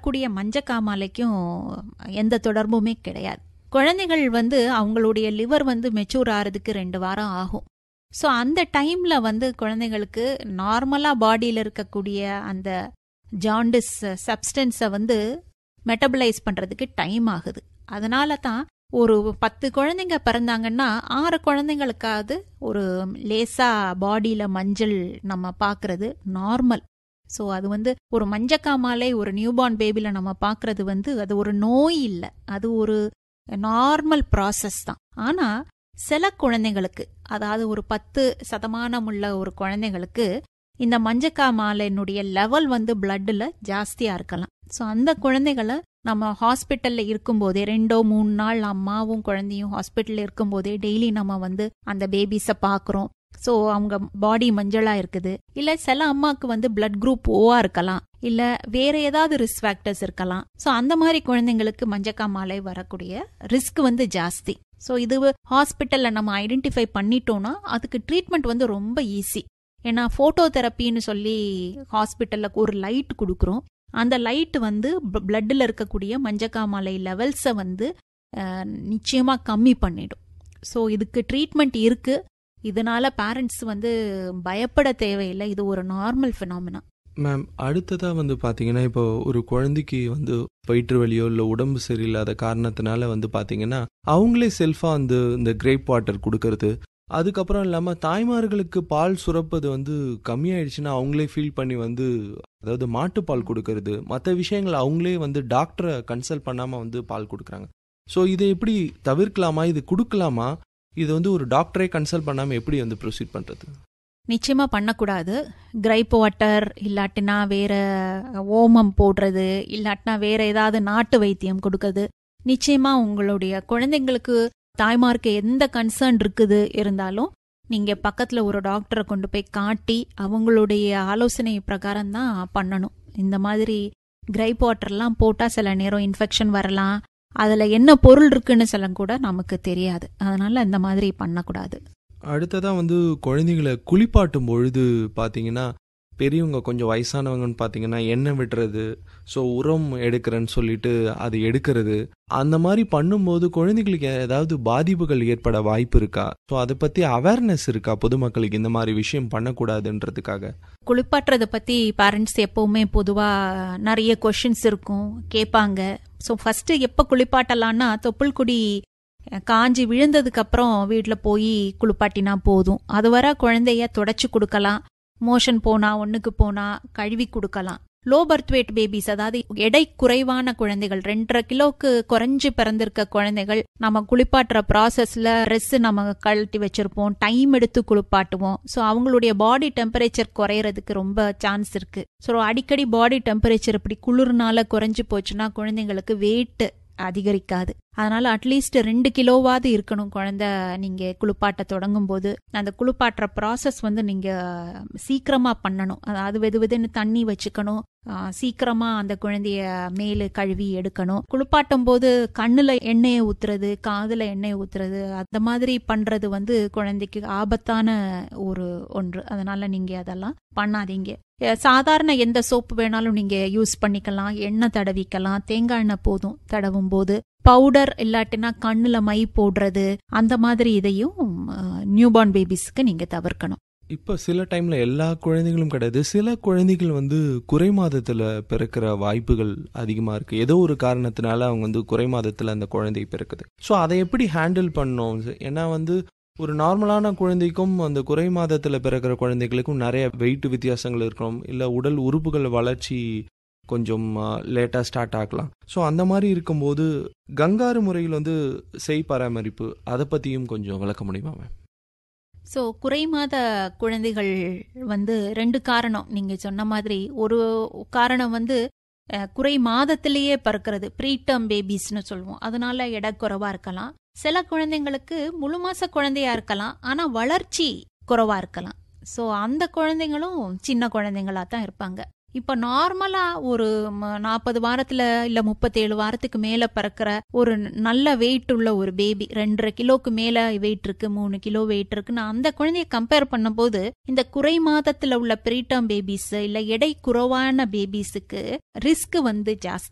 வரக்கூடிய மஞ்சக்காமாலைக்கும் எந்த தொடர்புமே கிடையாது குழந்தைகள் வந்து அவங்களுடைய லிவர் வந்து மெச்சூர் ஆகிறதுக்கு ரெண்டு வாரம் ஆகும் ஸோ அந்த டைம்ல வந்து குழந்தைங்களுக்கு நார்மலாக பாடியில் இருக்கக்கூடிய அந்த ஜாண்டிஸ் சப்ஸ்டன்ஸை வந்து மெட்டபலைஸ் பண்ணுறதுக்கு டைம் ஆகுது அதனால தான் ஒரு பத்து குழந்தைங்க பிறந்தாங்கன்னா ஆறு குழந்தைங்களுக்காவது ஒரு லேசா பாடியில் மஞ்சள் நம்ம பார்க்கறது நார்மல் ஸோ அது வந்து ஒரு மஞ்சக்காமாலை ஒரு நியூபார்ன் பேபியில் நம்ம பார்க்கறது வந்து அது ஒரு நோய் இல்லை அது ஒரு நார்மல் ப்ராசஸ் தான் ஆனால் சில குழந்தைங்களுக்கு அதாவது ஒரு பத்து சதமானம் உள்ள ஒரு குழந்தைங்களுக்கு இந்த மஞ்சக்காமாலையினுடைய லெவல் வந்து பிளட்டில் ஜாஸ்தியாக இருக்கலாம் ஸோ அந்த குழந்தைகளை நம்ம ஹாஸ்பிட்டலில் இருக்கும்போதே ரெண்டோ மூணு நாள் அம்மாவும் குழந்தையும் ஹாஸ்பிட்டலில் இருக்கும்போதே டெய்லி நம்ம வந்து அந்த பேபிஸை பார்க்குறோம் ஸோ அவங்க பாடி மஞ்சளாக இருக்குது இல்லை சில அம்மாவுக்கு வந்து பிளட் குரூப் ஓவா இருக்கலாம் இல்லை வேற ஏதாவது ரிஸ்க் ஃபேக்டர்ஸ் இருக்கலாம் ஸோ அந்த மாதிரி குழந்தைங்களுக்கு மஞ்சக்காமாலை வரக்கூடிய ரிஸ்க் வந்து ஜாஸ்தி ஸோ இது ஹாஸ்பிட்டலில் நம்ம ஐடென்டிஃபை பண்ணிட்டோம்னா அதுக்கு ட்ரீட்மெண்ட் வந்து ரொம்ப ஈஸி ஏன்னா ஃபோட்டோ தெரப்பின்னு சொல்லி ஹாஸ்பிட்டலில் ஒரு லைட் கொடுக்குறோம் அந்த லைட் வந்து பிளட்டில் இருக்கக்கூடிய மஞ்சக்காமாலை லெவல்ஸை வந்து நிச்சயமாக கம்மி பண்ணிடும் ஸோ இதுக்கு ட்ரீட்மெண்ட் இருக்கு இதனால பேரண்ட்ஸ் வந்து பயப்பட தேவையில்லை இது ஒரு நார்மல் ஃபினாமினா மேம் அடுத்ததா வந்து பாத்தீங்கன்னா இப்போ ஒரு குழந்தைக்கு வந்து வயிற்று வலியோ இல்லை உடம்பு சரியில்லாத காரணத்தினால வந்து பாத்தீங்கன்னா அவங்களே செல்ஃபா வந்து இந்த கிரேப் வாட்டர் கொடுக்கறது அதுக்கப்புறம் இல்லாமல் தாய்மார்களுக்கு பால் சுரப்பது வந்து கம்மியாயிடுச்சுன்னா அவங்களே ஃபீல் பண்ணி வந்து அதாவது மாட்டுப்பால் கொடுக்கறது மற்ற விஷயங்கள் அவங்களே வந்து டாக்டரை கன்சல்ட் பண்ணாமல் வந்து பால் கொடுக்குறாங்க ஸோ இதை எப்படி தவிர்க்கலாமா இது கொடுக்கலாமா இது வந்து ஒரு டாக்டரே கன்சல்ட் பண்ணாமல் எப்படி வந்து ப்ரொசீட் பண்ணுறது நிச்சயமாக பண்ணக்கூடாது கிரைப் வாட்டர் இல்லாட்டினா வேற ஓமம் போடுறது இல்லாட்டினா வேற ஏதாவது நாட்டு வைத்தியம் கொடுக்கறது நிச்சயமாக உங்களுடைய குழந்தைங்களுக்கு தாய்மார்க்கு எந்த கன்சர்ன் இருக்குது இருந்தாலும் நீங்கள் பக்கத்தில் ஒரு டாக்டரை கொண்டு போய் காட்டி அவங்களுடைய ஆலோசனை பிரகாரம் தான் பண்ணணும் இந்த மாதிரி கிரைப் வாட்டர்லாம் போட்டால் சில நேரம் இன்ஃபெக்ஷன் வரலாம் அதில் என்ன பொருள் இருக்குன்னு சொல்ல கூட நமக்கு தெரியாது அதனால இந்த மாதிரி பண்ணக்கூடாது அடுத்ததாக வந்து குழந்தைங்களை குளிப்பாட்டும் பொழுது பார்த்தீங்கன்னா பெரியவங்க கொஞ்சம் வயசானவங்கன்னு பார்த்தீங்கன்னா எண்ணெய் விடுறது ஸோ உரம் எடுக்கிறேன்னு சொல்லிட்டு அது எடுக்கிறது அந்த மாதிரி பண்ணும்போது குழந்தைகளுக்கு ஏதாவது பாதிப்புகள் ஏற்பட வாய்ப்பு இருக்கா ஸோ அதை பற்றி அவேர்னஸ் இருக்கா பொதுமக்களுக்கு இந்த மாதிரி விஷயம் பண்ணக்கூடாதுன்றதுக்காக குளிப்பாட்டுறதை பற்றி பேரண்ட்ஸ் எப்போவுமே பொதுவாக நிறைய கொஷின்ஸ் இருக்கும் கேட்பாங்க ஸோ ஃபஸ்ட்டு எப்போ குளிப்பாட்டலான்னா தொப்புள் குடி காஞ்சி விழுந்ததுக்கு அப்புறம் வீட்டில் போய் குளிப்பாட்டினா போதும் அது வர குழந்தைய தொடச்சி கொடுக்கலாம் மோஷன் போனா ஒன்றுக்கு போனா கழுவி கொடுக்கலாம் லோ பர்த் வெயிட் பேபிஸ் அதாவது எடை குறைவான குழந்தைகள் ரெண்டரை கிலோக்கு குறைஞ்சு பிறந்திருக்க குழந்தைகள் நம்ம குளிப்பாட்டுற ப்ராசஸ்ல ட்ரெஸ் நம்ம கழட்டி வச்சிருப்போம் டைம் எடுத்து குளிப்பாட்டுவோம் ஸோ அவங்களுடைய பாடி டெம்பரேச்சர் குறையறதுக்கு ரொம்ப சான்ஸ் இருக்கு ஸோ அடிக்கடி பாடி டெம்பரேச்சர் இப்படி குளிர்னால குறைஞ்சு போச்சுன்னா குழந்தைங்களுக்கு வெயிட் அதிகரிக்காது அதனால அட்லீஸ்ட் ரெண்டு கிலோவாவது இருக்கணும் குழந்தை நீங்க குளிப்பாட்ட தொடங்கும் போது அந்த குளிப்பாட்டுற ப்ராசஸ் வந்து நீங்க சீக்கிரமா பண்ணணும் அதாவது வெது வெதுன்னு தண்ணி வச்சுக்கணும் சீக்கிரமா அந்த குழந்தைய மேலு கழுவி எடுக்கணும் குளிப்பாட்டும் போது கண்ணுல எண்ணெயை ஊத்துறது காதுல எண்ணெயை ஊத்துறது அந்த மாதிரி பண்றது வந்து குழந்தைக்கு ஆபத்தான ஒரு ஒன்று அதனால நீங்க அதெல்லாம் பண்ணாதீங்க சாதாரண எந்த சோப்பு வேணாலும் நீங்க யூஸ் பண்ணிக்கலாம் எண்ணெய் தடவிக்கலாம் தேங்காய் எண்ணெய் போதும் தடவும் போது பவுடர் இல்லாட்டினா கண்ணுல மை போடுறது அந்த மாதிரி இதையும் நியூபார்ன் பேபிஸ்க்கு நீங்க தவிர்க்கணும் இப்போ சில டைம்ல எல்லா குழந்தைகளும் கிடையாது சில குழந்தைகள் வந்து குறை மாதத்துல பிறக்கிற வாய்ப்புகள் அதிகமா இருக்கு ஏதோ ஒரு காரணத்தினால அவங்க வந்து குறை மாதத்துல அந்த குழந்தை பிறக்குது ஸோ அதை எப்படி ஹேண்டில் பண்ணோம் ஏன்னா வந்து ஒரு நார்மலான குழந்தைக்கும் அந்த குறை மாதத்துல பிறக்கிற குழந்தைகளுக்கும் நிறைய வெயிட் வித்தியாசங்கள் இருக்கும் இல்லை உடல் உறுப்புகள் வளர்ச்சி கொஞ்சம் லேட்டாக ஸ்டார்ட் ஆகலாம் ஸோ அந்த மாதிரி இருக்கும்போது கங்காரு முறையில் வந்து செய் பராமரிப்பு அதை பற்றியும் கொஞ்சம் விளக்க முடியுமா மேம் ஸோ குறைமாத குழந்தைகள் வந்து ரெண்டு காரணம் நீங்கள் சொன்ன மாதிரி ஒரு காரணம் வந்து குறை மாதத்திலேயே பிறக்கிறது ப்ரீடம் பேபிஸ்னு சொல்லுவோம் அதனால எடை குறைவா இருக்கலாம் சில குழந்தைங்களுக்கு முழு மாச குழந்தையா இருக்கலாம் ஆனா வளர்ச்சி குறைவா இருக்கலாம் ஸோ அந்த குழந்தைங்களும் சின்ன குழந்தைங்களா தான் இருப்பாங்க இப்போ நார்மலா ஒரு நாற்பது வாரத்துல இல்ல முப்பத்தேழு வாரத்துக்கு மேல பிறக்கிற ஒரு நல்ல வெயிட் உள்ள ஒரு பேபி ரெண்டரை கிலோக்கு மேல வெயிட் இருக்கு மூணு கிலோ வெயிட் இருக்குன்னு அந்த குழந்தைய கம்பேர் பண்ணும்போது இந்த குறை மாதத்துல உள்ள பிரீட்டம் பேபிஸ் இல்ல எடை குறைவான பேபிஸுக்கு ரிஸ்க் வந்து ஜாஸ்தி